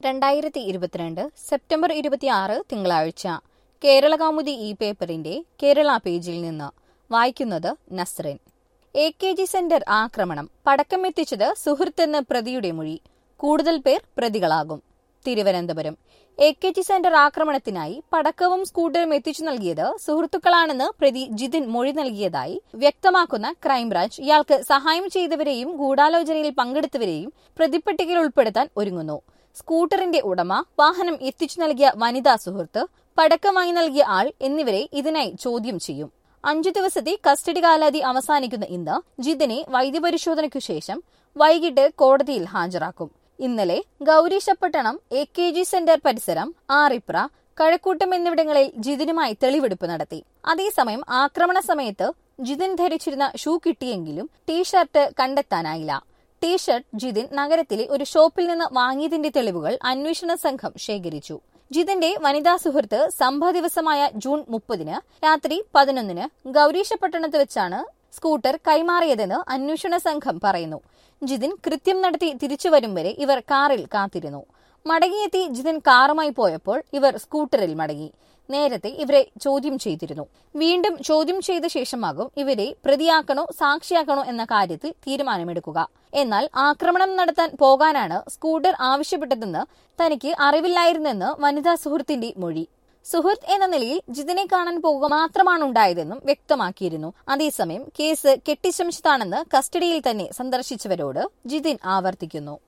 രണ്ടായിരത്തി ഇരുപത്തിരണ്ട് സെപ്റ്റംബർ ഇരുപത്തിയാറ് തിങ്കളാഴ്ച കേരള കൗമുദി ഈ പേപ്പറിന്റെ കേരള പേജിൽ നിന്ന് വായിക്കുന്നത് Nasrin A K G centre ആക്രമണം പടക്കം എത്തിച്ചത് സുഹൃത്തെന്ന് പ്രതിയുടെ മൊഴി കൂടുതൽ പേർ പ്രതികളാകും Thiruvananthapuram A K G centre ആക്രമണത്തിനായി പടക്കവും സ്കൂട്ടറും എത്തിച്ചു നൽകിയത് സുഹൃത്തുക്കളാണെന്ന് പ്രതി ജിതിൻ മൊഴി നൽകിയതായി വ്യക്തമാക്കുന്ന ക്രൈംബ്രാഞ്ച് ഇയാൾക്ക് സഹായം ചെയ്തവരെയും ഗൂഢാലോചനയിൽ പങ്കെടുത്തവരെയും പ്രതിപ്പട്ടികയിൽ ഉൾപ്പെടുത്താൻ ഒരുങ്ങുന്നു സ്കൂട്ടറിന്റെ ഉടമ വാഹനം എത്തിച്ചു നൽകിയ വനിതാ സുഹൃത്ത് പടക്കം വാങ്ങി നൽകിയ ആൾ എന്നിവരെ ഇതിനായി ചോദ്യം ചെയ്യും അഞ്ചു ദിവസത്തെ കസ്റ്റഡി കാലാവധി അവസാനിക്കുന്ന ഇന്ന് ജിതിനെ വൈദ്യപരിശോധനയ്ക്കു ശേഷം വൈകിട്ട് കോടതിയിൽ ഹാജരാക്കും ഇന്നലെ Gowreeshapattom A K G centre പരിസരം ആറിപ്ര കഴക്കൂട്ടം എന്നിവിടങ്ങളിൽ ജിതിനുമായി തെളിവെടുപ്പ് നടത്തി അതേസമയം ആക്രമണ സമയത്ത് ജിതിൻ ധരിച്ചിരുന്ന ഷൂ കിട്ടിയെങ്കിലും ടീഷർട്ട് കണ്ടെത്താനായില്ല ടീഷർട്ട് ജിതിൻ നഗരത്തിലെ ഒരു ഷോപ്പിൽ നിന്ന് വാങ്ങിയതിന്റെ തെളിവുകൾ അന്വേഷണ സംഘം ശേഖരിച്ചു ജിതിന്റെ വനിതാ സുഹൃത്ത് സംഭവ ദിവസമായ ജൂൺ മുപ്പതിന് രാത്രി പതിനൊന്നിന് ഗൌരീശപട്ടണത്ത് വെച്ചാണ് സ്കൂട്ടർ കൈമാറിയതെന്ന് അന്വേഷണ സംഘം പറയുന്നു ജിതിൻ കൃത്യം നടത്തി തിരിച്ചു വരും വരെ ഇവർ കാറിൽ കാത്തിരുന്നു മടങ്ങിയെത്തി ജിതിൻ കാറുമായി പോയപ്പോൾ ഇവർ സ്കൂട്ടറിൽ മടങ്ങി നേരത്തെ ഇവരെ ചോദ്യം ചെയ്തിരുന്നു വീണ്ടും ചോദ്യം ചെയ്ത ശേഷമാകും ഇവരെ പ്രതിയാക്കണോ സാക്ഷിയാക്കണോ എന്ന കാര്യത്തിൽ തീരുമാനമെടുക്കുക എന്നാൽ ആക്രമണം നടത്താൻ പോകാനാണ് സ്കൂട്ടർ ആവശ്യപ്പെട്ടതെന്ന് തനിക്ക് അറിവില്ലായിരുന്നെന്ന് വനിതാ സുഹൃത്തിന്റെ മൊഴി സുഹൃത്ത് എന്ന നിലയിൽ ജിതിനെ കാണാൻ പോകുക മാത്രമാണ് ഉണ്ടായതെന്നും വ്യക്തമാക്കിയിരുന്നു അതേസമയം കേസ് കെട്ടിശ്രമിച്ചതാണെന്ന് കസ്റ്റഡിയിൽ തന്നെ സന്ദർശിച്ചവരോട് ജിതിൻ ആവർത്തിക്കുന്നു